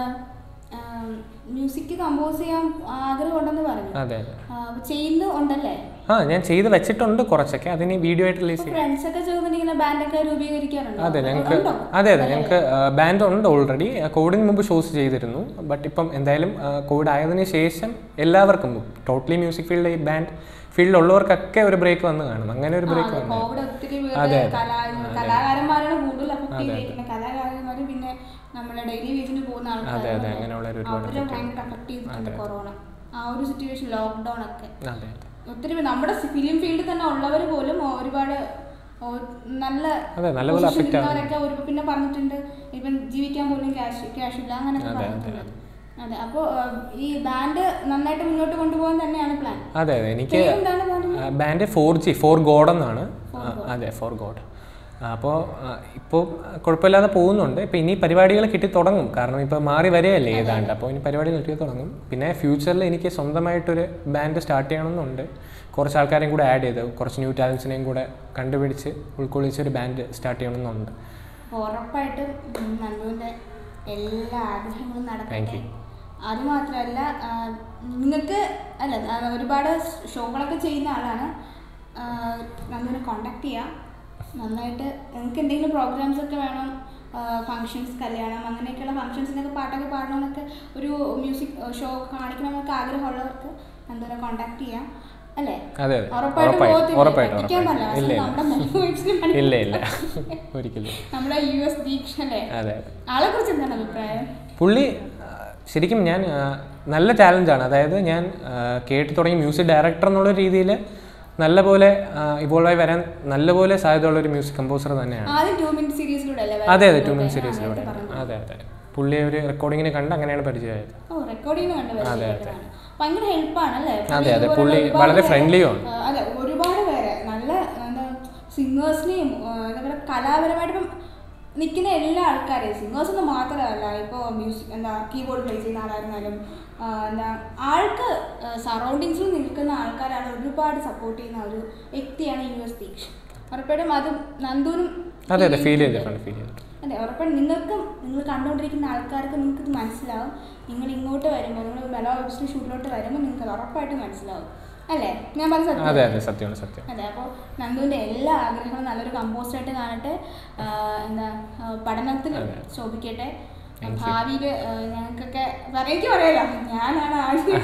മ്യൂസിക് കമ്പോസ് ചെയ്യാൻ ആഗ്രഹമുണ്ടെന്ന് പറഞ്ഞു അതെ അതെ ആ, അപ്പൊ ചെയ്യുന്നുണ്ടല്ലേ ആ ഞാൻ ചെയ്ത് വെച്ചിട്ടുണ്ട് കുറച്ചൊക്കെ അതിന് വീഡിയോ ആയിട്ട് റിലീസ് ചെയ്യും ഫ്രണ്ട്സ് ഒക്കെ ചേർന്നിട്ട് ഇങ്ങനെ ബാൻഡൊക്കെ രൂപീകരിക്കാറുണ്ടോ അതെ ഞങ്ങൾക്ക് ഉണ്ടോ? അതെ അതെ ഞങ്ങൾക്ക് ബാൻഡ് ഉണ്ട് ഓൾറെഡി കോവിഡിന് മുമ്പ് ഷോസ് ചെയ്തിരുന്നു ബട്ട് ഇപ്പം എന്തായാലും കോവിഡ് ആയതിനു ശേഷം എല്ലാവർക്കും ടോട്ടലി മ്യൂസിക് ഫീൽഡ് ഈ ബാൻഡ് ഫീൽഡിലുള്ളവർക്കൊക്കെ ഒരു ബ്രേക്ക് വന്ന് കാണും അങ്ങനെ ഒരു ബ്രേക്ക് വന്നു കോവിഡ് ഒത്തിരി പേര് അതെ, കലാ കലാകാരന്മാരാണ് കൂടുതൽ അഫക്ട് ചെയ്തിരിക്കുന്നത് കലാകാരന്മാരും പിന്നെ നമ്മളെ ഡെയിലി വേജിന് പോകുന്ന അതെ ആൾക്കാർ അതെ അങ്ങനെയുള്ള ഒരു ഒരുപാട് അവരെ ഭയങ്കര അഫക്ട് ചെയ്തിട്ടുണ്ട് കൊറോണ ആ ഒരു സിറ്റുവേഷൻ ലോക്ക്ഡൗൺ ഒക്കെ അതെ അതെ ഒത്തിരി പേര് നമ്മുടെ ഫിലിം ഫീൽഡിൽ തന്നെ ഉള്ളവർ പോലും ഒരുപാട് ഓ, നല്ല അതെ നല്ലപോലെ position അഫക്റ്റ് ആവും ഉള്ളവരൊക്കെ ഒരു പിന്നെ പറഞ്ഞിട്ടുണ്ട് ഇപ്പം ജീവിക്കാൻ പോലും ക്യാഷ് ക്യാഷ് ഇല്ല അങ്ങനെയൊക്കെ അതെ, പറഞ്ഞിട്ടുണ്ട് അതെ അപ്പോൾ ഈ ബാൻഡ് നന്നായിട്ട് മുന്നോട്ട് കൊണ്ടുപോകാൻ തന്നെയാണ് പ്ലാൻ അതെ അതെ എനിക്ക് എന്താണ് പറഞ്ഞത് band four G for God എന്നാണ് ആ, അതെ ഫോർ ഗോഡ് അപ്പോൾ ഇപ്പോൾ കുഴപ്പമില്ലാതെ പോകുന്നുണ്ട് ഇപ്പോൾ ഇനി പരിപാടികൾ കിട്ടി തുടങ്ങും കാരണം ഇപ്പോൾ മാറി വരികയല്ലേ ഏതാണ്ട് അപ്പോൾ ഇനി പരിപാടികൾ കിട്ടി തുടങ്ങും പിന്നെ ഫ്യൂച്ചറിൽ എനിക്ക് സ്വന്തമായിട്ടൊരു ബാൻഡ് സ്റ്റാർട്ട് ചെയ്യണമെന്നുണ്ട് കുറച്ച് ആൾക്കാരെയും കൂടെ ആഡ് ചെയ്ത് കുറച്ച് ന്യൂ ടാലൻസിനെയും കൂടെ കണ്ടുപിടിച്ച് ഉൾക്കൊള്ളിച്ച് ഒരു ബാൻഡ് സ്റ്റാർട്ട് ചെയ്യണമെന്നുണ്ട് അപ്പോൾ ഉറപ്പായിട്ടും ഉം, നന്ദുവിൻ്റെ എല്ലാ ആഗ്രഹങ്ങളും Thank നടക്കട്ടെ you. അത് മാത്രമല്ല ആ, നിങ്ങൾക്ക് അല്ല ആ, ഒരുപാട് ഷോകളൊക്കെ ചെയ്യുന്ന ആളാണ് ആ, നന്ദുവിനെ കോണ്ടാക്ട് ചെയ്യാം നന്നായിട്ട് നിങ്ങൾക്ക് എന്തെങ്കിലും പ്രോഗ്രാംസ് ഒക്കെ വേണം ഫങ്ഷൻസ് കല്യാണം അങ്ങനെയൊക്കെയുള്ള ഫങ്ഷൻസിനൊക്കെ പാട്ടൊക്കെ പാടണമെന്നൊക്കെ ഒരു മ്യൂസിക് ഷോ കാണിക്കണമെന്നൊക്കെ ആഗ്രഹമുള്ളവർക്ക് നന്ദുവിനെ കോണ്ടാക്ട് ചെയ്യാം അല്ലേ അതെ അതെ ഉറപ്പായിട്ടും ഉറപ്പായിട്ടും പോകത്തില്ല. ഉറപ്പായിട്ടും പറ്റിക്കാൻ ഉറപ്പായിട്ടും പറ്റില്ല. ഇല്ല നമ്മുടെ മെലോ വൈബ്സിന് ഇല്ല പണി- ഇല്ല ഇല്ല ഒരിക്കലും നമ്മുടെ യു എസ് ദീക്ഷ അല്ലേ അതെ അതെ ആളെ കുറിച്ച് എന്താണ് അഭിപ്രായം പുള്ളി ആ, ശരിക്കും ഞാൻ ആ, നല്ല ചാലഞ്ചാണ് അതായത് ഞാൻ ആ, കേട്ട് തുടങ്ങി മ്യൂസിക് ഡയറക്ടർ എന്നുള്ള രീതിയിൽ നല്ലപോലെ ഇവോൾവ് ആയി വരാൻ നല്ലപോലെ സാധ്യതയുള്ള ഒരു മ്യൂസിക് കമ്പോസർ തന്നെയാണ് ആദ്യം ടു മിനിറ്റ് സീരീസിലൂടെ അല്ലേ അതെ അതെ ടു വരുന്നത്? മിനിറ്റ് ആ, സീരീസിലൂടെ നേരത്തെ പറഞ്ഞു. അതെ അതെ പുള്ളി ഒരു റെക്കോർഡിങ്ങിന് കണ്ട് അങ്ങനെയാണ് പരിചയമായത് ഓ റെക്കോർഡിങ് കണ്ട് അതെ, പരിചയപ്പെട്ടതാണ്. ഭയങ്കര ഹെൽപ്പാണ് അല്ലേ അതെ, അതെ, ഇതുപോലുള്ള പുള്ളി ഒരുപാട് വളരെ പേരെ- friendly ആണ്. ആ, അതെ ഒരുപാട് പേരെ നല്ല എന്താ സിംഗേഴ്സിനെയും എന്താ പറയുക കലാപരമായിട്ട് ഇപ്പം നിൽക്കുന്ന എല്ലാ ആൾക്കാരെയും സിംഗേഴ്സ് ഒന്നും മാത്രമല്ല ഇപ്പോൾ മ്യൂസിക് എന്താ കീബോർഡ് പ്ലേ ചെയ്യുന്ന ആളായിരുന്നാലും ആ, എന്താ ആൾക്ക് സറൗണ്ടിങ്സിൽ നിൽക്കുന്ന ആൾക്കാരാണ് ഒരുപാട് സപ്പോർട്ട് ചെയ്യുന്ന ഒരു വ്യക്തിയാണ് യു എസ് ദീക്ഷ ഉറപ്പായിട്ടും അത് നന്ദൂനും അതെ അതെ ഫീൽ ചെയ്തിട്ടുണ്ട് ഫീൽ ചെയ്തിട്ടുണ്ട് അതെ ഉറപ്പായിട്ടും നിങ്ങൾക്കും നിങ്ങൾ കണ്ടുകൊണ്ടിരിക്കുന്ന ആൾക്കാർക്ക് നിങ്ങൾക്ക് ഇത് മനസ്സിലാവും നിങ്ങൾ ഇങ്ങോട്ട് വരുമ്പോൾ നിങ്ങൾ മെലോ വെബ്സിറ്റി ഷൂട്ടിലോട്ട് വരുമ്പോൾ നിങ്ങൾക്ക് അത് ഉറപ്പായിട്ടും മനസ്സിലാവും അല്ലേ ഞാൻ പറഞ്ഞ സത്യം അതെ അതെ സത്യമാണ് സത്യം അതെ അപ്പോൾ നന്ദുവിൻ്റെ എല്ലാ ആഗ്രഹങ്ങളും നല്ലൊരു കമ്പോസ്റ്റായിട്ട് കാണട്ടെ ആ, എന്താ ആ, പഠനത്തിൽ ശോഭിക്കട്ടെ ഭാവിയിൽ ഞങ്ങൾക്കൊക്കെ പറയേക്ക് പറയാലോ ഞാനാണ് ആദ്യം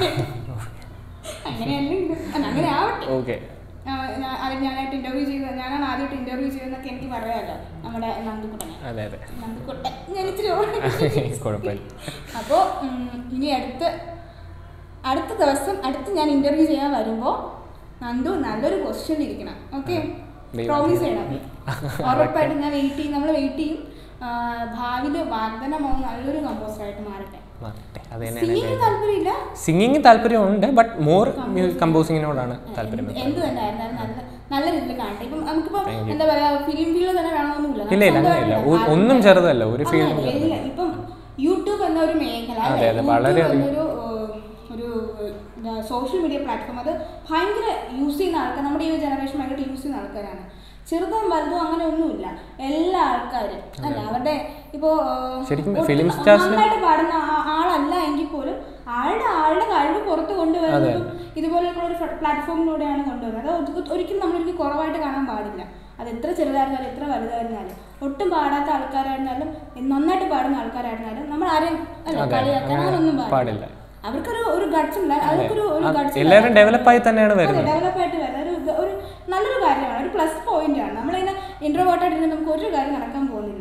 അങ്ങനെയല്ല അല്ല, അങ്ങനെ ആവട്ടെ ഓക്കെ ആ, ഞാൻ- അത് ഞാനായിട്ട് ഇന്റർവ്യൂ ചെയ്ത ഞാനാണ് ആദ്യമായിട്ട് ഇന്റർവ്യൂ ചെയ്തതെന്നൊക്കെ എനിക്ക് പറയാമല്ലോ നമ്മുടെ നന്ദുക്കുട്ടനെ അതെ അതെ നന്ദുക്കുട്ടൻ ഞാൻ ഇച്ചിരി ഓടി. കുഴപ്പമില്ല അപ്പോൾ ഇനി അടുത്ത് അടുത്ത ദിവസം അടുത്ത് ഞാൻ ഇന്റർവ്യൂ ചെയ്യാൻ വരുമ്പോൾ നന്ദു നല്ലൊരു ക്വസ്റ്റ്യൻ ഇരിക്കണം ഓക്കെ ദൈവം പ്രോമിസ് ചെയ്യണം ഉറപ്പായിട്ടും ഞാൻ വെയിറ്റ് ചെയ്യും നമ്മൾ വെയിറ്റ് ചെയ്യും ഭാവിയിൽ വാഗ്ദാനമാവും നല്ലൊരു കമ്പോസറായിട്ട് മാറട്ടെ മാറട്ടെ അത് തന്നെയാണ് സിംഗിങ് താല്പര്യമില്ല സിംഗിങ് താല്പര്യമുണ്ട് ബട്ട് മോർ കമ്പോസിങ്ങിനോടാണ് താല്പര്യം എന്ത് എന്ത് തന്നെ ആയിരുന്നാലും നല്ല നല്ല രീതിയിൽ കാണട്ടെ ഇപ്പം നമുക്കിപ്പം എന്താ പറയാ ഫിലിം ഫീൽഡ് തന്നെ വേണമെന്നൊന്നുമില്ല ഇല്ല ഇല്ല അങ്ങനെയില്ല ഒ- ഒന്നും ചെറുതല്ല ഒരു ഫീൽഡും അങ്ങനെ ഇല്ല. ഇപ്പം യൂട്യൂബ് എന്ന ഒരു മേഖല അതെ, അല്ലേ? അതെ, യൂട്യൂബ് വളരെയധികം. എന്നൊരു ഏഹ്, ഒരു സോഷ്യൽ മീഡിയ പ്ലാറ്റ്ഫോം അത് ഭയങ്കര യൂസ് ചെയ്യുന്ന ആൾക്കാർ നമ്മുടെ ഈ ഒരു ജനറേഷൻ ഭയങ്കര യൂസ് ചെയ്യുന്ന ആൾക്കാരാണ് ചെറുതും വലുതും അങ്ങനെ ഒന്നുമില്ല എല്ലാ ആൾക്കാരും അല്ല അവരുടെ ഇപ്പോ ഏഹ്, ശരിക്കും ഒട്ടും film stars ന് നന്നായിട്ട് പാടുന്ന ആ- ആളല്ല എങ്കിൽ പോലും ആളുടെ ആളുടെ കഴിവ് പുറത്ത് കൊണ്ടുവരുന്നതും ഇതുപോലെയുള്ള ഒരു പ്ലാറ്റ്ഫോമിലൂടെയാണ് കൊണ്ടുവരുന്നത് അത് ഒരി- ഒരിക്കലും നമ്മളൊരിക്കലും കുറവായിട്ട് കാണാൻ പാടില്ല അത് എത്ര ചെറുതായിരുന്നാലും എത്ര വലുതായിരുന്നാലും ഒട്ടും പാടാത്ത ആൾക്കാരായിരുന്നാലും നന്നായിട്ട് പാടുന്ന ആൾക്കാരായിരുന്നാലും നമ്മൾ ആരെയും അല്ല അതെ, കളിയാക്കാൻ അങ്ങനെ അങ്ങനൊന്നും പാടില്ല പാടില്ല. അവർക്കൊരു ഒരു ഗട്സ് ഉണ്ട് അവർക്കൊരു ഒരു അത് ഗട്സ് എല്ലാവരും ഡെവലപ്പായി തന്നെയാണ് വരുന്നത് ഡെവലപ്പ് ആയിട്ട് വരുന്നത് ഒരു ഗ- ഒരു നല്ലൊരു കാര്യമാണ് ഒരു പ്ലസ് പോയിന്റ് ആണ് നമ്മളിങ്ങനെ ഇൻട്രോവേർട്ടായിട്ട് ഇരുന്ന് നമുക്ക് ഒരു കാര്യം നടക്കാൻ പോകുന്നില്ല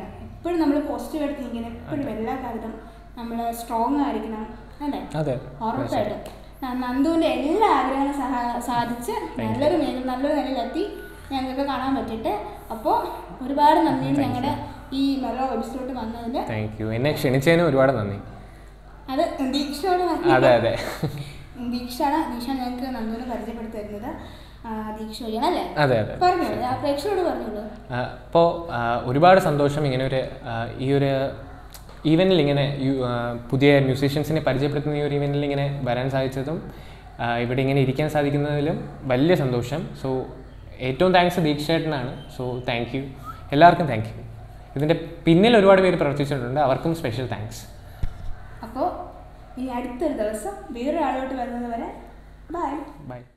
എപ്പോഴും നമ്മൾ പോസിറ്റീവ് ആയിട്ട് തിങ്ക് ചെയ്യണം എപ്പോഴും എല്ലാ കാര്യത്തിലും നമ്മൾ സ്ട്രോങ് ആയിരിക്കണം അല്ലേ അതെ ഉറപ്പായിട്ടും ന- നന്ദുവിൻ്റെ എല്ലാ ആഗ്രഹങ്ങളും സഹാ- സാധിച്ച് നല്ലൊരു മേഖല നല്ലൊരു നിലയിലെത്തി ഞങ്ങൾക്ക് കാണാൻ പറ്റിയിട്ട് അപ്പോൾ ഒരുപാട് നന്ദിയുണ്ട് ഞങ്ങളുടെ ഈ മെല്ലോ വെബ്സൈറ്റ് വന്നതിൽ താങ്ക് യു എന്നെ ക്ഷണിച്ചതിന് ഒരുപാട് നന്ദി അത് ദീക്ഷയോട് അതെ അതെ ദീക്ഷയാണ് ദീക്ഷ ഞങ്ങൾക്ക് നന്ദുവിനെ പരിചയപ്പെടുത്തി തരുന്നത് ആ, ദീക്ഷ വഴിയാണ് അല്ലേ അതെ അതെ പറഞ്ഞോളൂ ആ പ്രേക്ഷകരോട് പറഞ്ഞോളൂ അപ്പോൾ ഒരുപാട് സന്തോഷം ഇങ്ങനെ ഒരു ആ, ഈ ഒരു ഈവനിൽ ഇങ്ങനെ യു- ആ, പുതിയ മ്യൂസീഷ്യൻസിനെ പരിചയപ്പെടുത്തുന്ന ഈ ഒരു ഈവനിൽ ഇങ്ങനെ വരാൻ സാധിച്ചതും ആ, ഇവിടെ ഇങ്ങനെ ഇരിക്കാൻ സാധിക്കുന്നതിലും വലിയ സന്തോഷം സോ ഏറ്റവും താങ്ക്സ് ദീക്ഷേട്ടനാണ് സോ താങ്ക് യു എല്ലാവർക്കും താങ്ക് യു ഇതിൻ്റെ പിന്നിൽ ഒരുപാട് പേര് പ്രവർത്തിച്ചിട്ടുണ്ട് അവർക്കും സ്പെഷ്യൽ താങ്ക്സ് അപ്പോൾ ഇനി അടുത്തൊരു ദിവസം വേറൊരാളോട്ട് വരുന്നത് വരെ ബൈ ബൈ